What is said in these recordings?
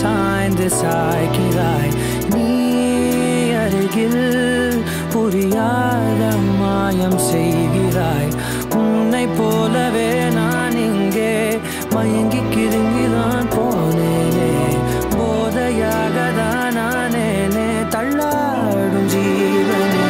சாய்ந்து சாய்கிறாய் நீ அருகில் புரியாத மாயம் செய்கிறாய் உன்னை போலவே நான் இங்கே மயங்கி கிருங்கிதான் போனேனே போதையாக தான் நானேனே தள்ளாடும் ஜீவனே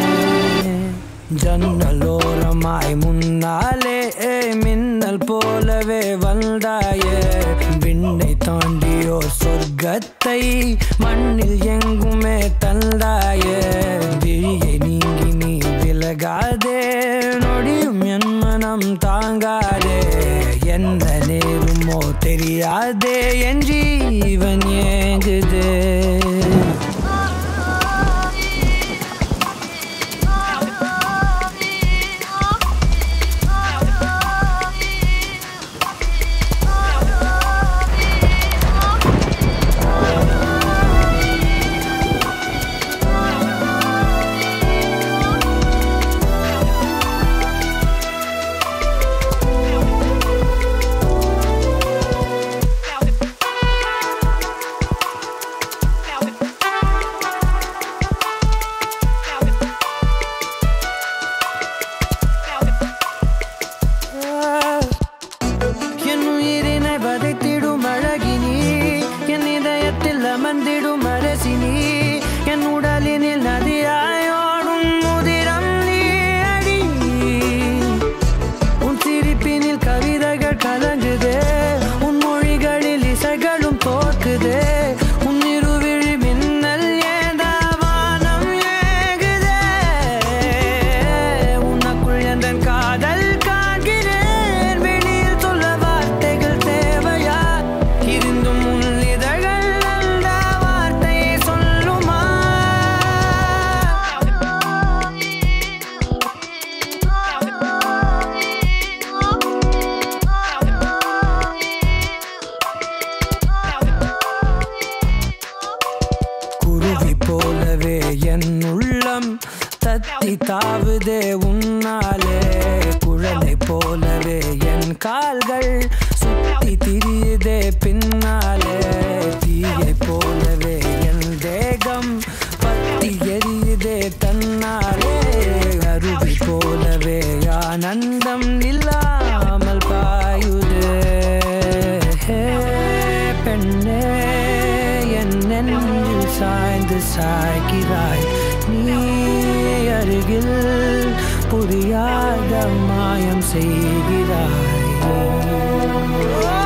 ஜன்னலோரமாய் முன்னாலே மின்னல் போலவே வந்தாயே விண்ணை தாண்டியோர் சொர்க்கத்தை மண்ணில் எங்குமே தந்தாயே விழியை நீங்கி நீ விலகாதே நொடியும் என் மனம் தாங்காதே என்ன நேருமோ தெரியாதே என் ஜீவன் ஏங்குதே என் உயிரினை வதைத்திடும் அழகினி என் இதயத்தில் அமர்ந்திடும் அரசினி என் உடலினில் நதியாயோடும் முதிரம் நீ அடி உன் சிரிப்பினில் கவிதைகள் கலங்குதே உன் மொழிகளில் இசைகளும் தோற்குதே உன் இருவிழி மின்னல் ஏந்த வானம் ஏகுதே உனக்குள் எந்த காதல் காண்கிறேன் வெளியில் சொல்ல வார்த்தைகள் தேவையா இருந்தும் உன் இதழ்கள் அந்த வார்த்தையை சொல்லுமா குருவி போலவே என் உள்ளம் தத்தி தாவுதே உன்னாலே குழலை போலவே என் கால்கள் சுத்தி திரியுதே பின்னாலே தீயை போலவே என் தேகம் பத்தி எரியுதே தன்னாலே அருவி போலவே ஆனந்தம் இல்லாமல் பாயுதே ஹே, பெண்ணே என் நெஞ்சில் சாய்ந்து சாய்கிறாய் நீ அருகில் புரியாத மாயம் செய்கிறாய்